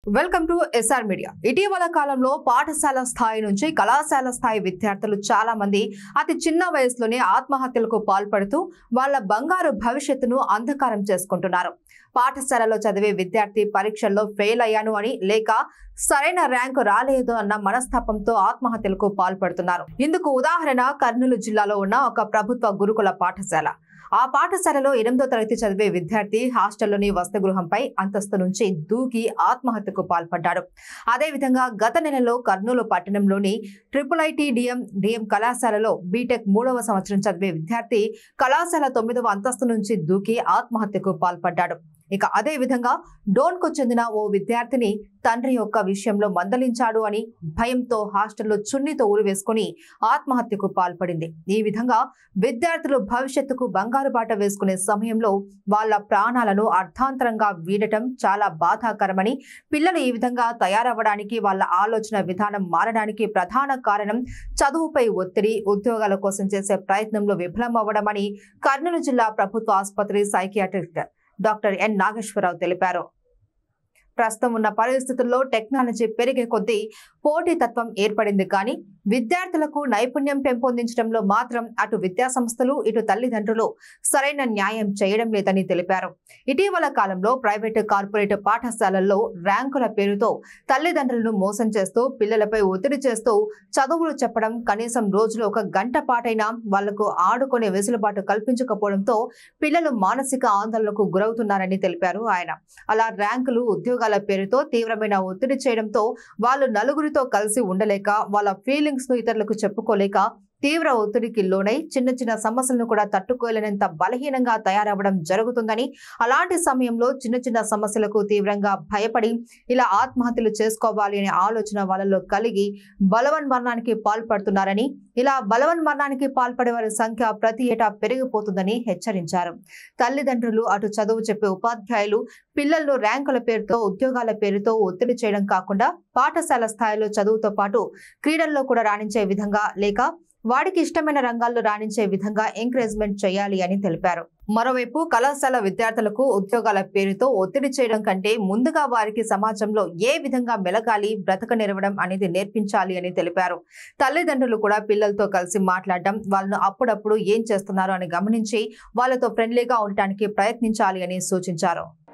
welcome to SR media ఇటీవల కాలంలో పాఠశాల స్థాయి నుంచి కళాశాల స్థాయి విద్యార్థులు చాలా మంది అతి చిన్న వయసులోనే ఆత్మహత్యలకు పాల్పడుతూ వాళ్ళ బంగారు భవిష్యత్తును అంధకారం చేసుకుంటున్నారు పాఠశాలలో చదివే విద్యార్థి పరీక్షల్లో ఫెయిల్ అయ్యాను అని లేక సరైన ర్యాంకు రాలేదు అన్న మనస్తాపంతో ఆత్మహత్యలకు పాల్పడుతున్నారు ఇందుకు ఉదాహరణ కర్నూలు జిల్లాలో ఉన్న ఒక ప్రభుత్వ గురుకుల పాఠశాల ఆ పాఠశాలలో ఎనిమిదో తరగతి చదివే విద్యార్థి హాస్టల్లోని వసతి గృహంపై అంతస్తు నుంచి దూకి ఆత్మహత్యకు పాల్పడ్డాడు అదేవిధంగా గత నెలలో కర్నూలు పట్టణంలోని ట్రిపుల్ ఐటీ డిఎం డిఎం కళాశాలలో బీటెక్ మూడవ సంవత్సరం చదివే విద్యార్థి కళాశాల తొమ్మిదవ అంతస్తు నుంచి దూకి ఆత్మహత్యకు పాల్పడ్డాడు ఇక అదే విధంగా డోన్కు చెందిన ఓ విద్యార్థిని తండ్రి యొక్క విషయంలో మందలించాడు అని భయంతో హాస్టల్లో చున్నీతో ఊరివేసుకుని ఆత్మహత్యకు పాల్పడింది ఈ విధంగా విద్యార్థులు భవిష్యత్తుకు బంగారు బాట వేసుకునే సమయంలో వాళ్ళ ప్రాణాలను అర్థాంతరంగా వీడటం చాలా బాధాకరమని పిల్లలు ఈ విధంగా తయారవ్వడానికి వాళ్ళ ఆలోచన విధానం మారడానికి ప్రధాన కారణం చదువుపై ఒత్తిడి ఉద్యోగాల కోసం చేసే ప్రయత్నంలో విఫలమవ్వడమని కర్నూలు జిల్లా ప్రభుత్వ ఆసుపత్రి సైకియాట్రిస్ట్ డాక్టర్ ఎన్ నాగేశ్వరరావు తెలిపారు ప్రస్తుతం ఉన్న పరిస్థితుల్లో టెక్నాలజీ పెరిగే కొద్దీ పోటీతత్వం ఏర్పడింది కానీ విద్యార్థులకు నైపుణ్యం పెంపొందించడంలో మాత్రం అటు విద్యా సంస్థలు ఇటు తల్లిదండ్రులు సరైన న్యాయం చేయడం లేదని తెలిపారు ఇటీవల కాలంలో ప్రైవేటు కార్పొరేట్ పాఠశాలల్లో ర్యాంకుల పేరుతో తల్లిదండ్రులను మోసం చేస్తూ పిల్లలపై ఒత్తిడి చేస్తూ చదువులు చెప్పడం కనీసం రోజులో ఒక గంట పాటైనా వాళ్లకు ఆడుకునే వెసులుబాటు కల్పించకపోవడంతో పిల్లలు మానసిక ఆందోళనకు గురవుతున్నారని తెలిపారు ఆయన అలా ర్యాంకులు ఉద్యోగాల పేరుతో తీవ్రమైన ఒత్తిడి చేయడంతో వాళ్ళు నలుగురితో కలిసి ఉండలేక వాళ్ళ ఫీలింగ్స్ ను ఇతరులకు చెప్పుకోలేక తీవ్ర ఒత్తిడికి లోనై చిన్న చిన్న సమస్యలను కూడా తట్టుకోలేనంత బలహీనంగా తయారవ్వడం జరుగుతుందని అలాంటి సమయంలో చిన్న చిన్న సమస్యలకు తీవ్రంగా భయపడి ఇలా ఆత్మహత్యలు చేసుకోవాలి అనే ఆలోచన వాళ్ళలో కలిగి బలవన్ మరణానికి పాల్పడుతున్నారని ఇలా బలవన్ మరణానికి పాల్పడే వారి సంఖ్య ప్రతి ఏటా పెరిగిపోతుందని హెచ్చరించారు తల్లిదండ్రులు అటు చదువు చెప్పే ఉపాధ్యాయులు పిల్లలను ర్యాంకుల పేరుతో ఉద్యోగాల పేరుతో ఒత్తిడి చేయడం కాకుండా పాఠశాల స్థాయిలో చదువుతో పాటు క్రీడల్లో కూడా రాణించే విధంగా లేక వాడికి ఇష్టమైన రంగాల్లో రాణించే విధంగా ఎంకరేజ్మెంట్ చేయాలి అని తెలిపారు మరోవైపు కళాశాల విద్యార్థులకు ఉద్యోగాల పేరుతో ఒత్తిడి చేయడం కంటే ముందుగా వారికి సమాజంలో ఏ విధంగా మెలగాలి బ్రతక నెరవడం అనేది నేర్పించాలి అని తెలిపారు తల్లిదండ్రులు కూడా పిల్లలతో కలిసి మాట్లాడడం వాళ్ళను అప్పుడప్పుడు ఏం చేస్తున్నారు అని గమనించి వాళ్ళతో ఫ్రెండ్లీగా ఉండటానికి ప్రయత్నించాలి అని సూచించారు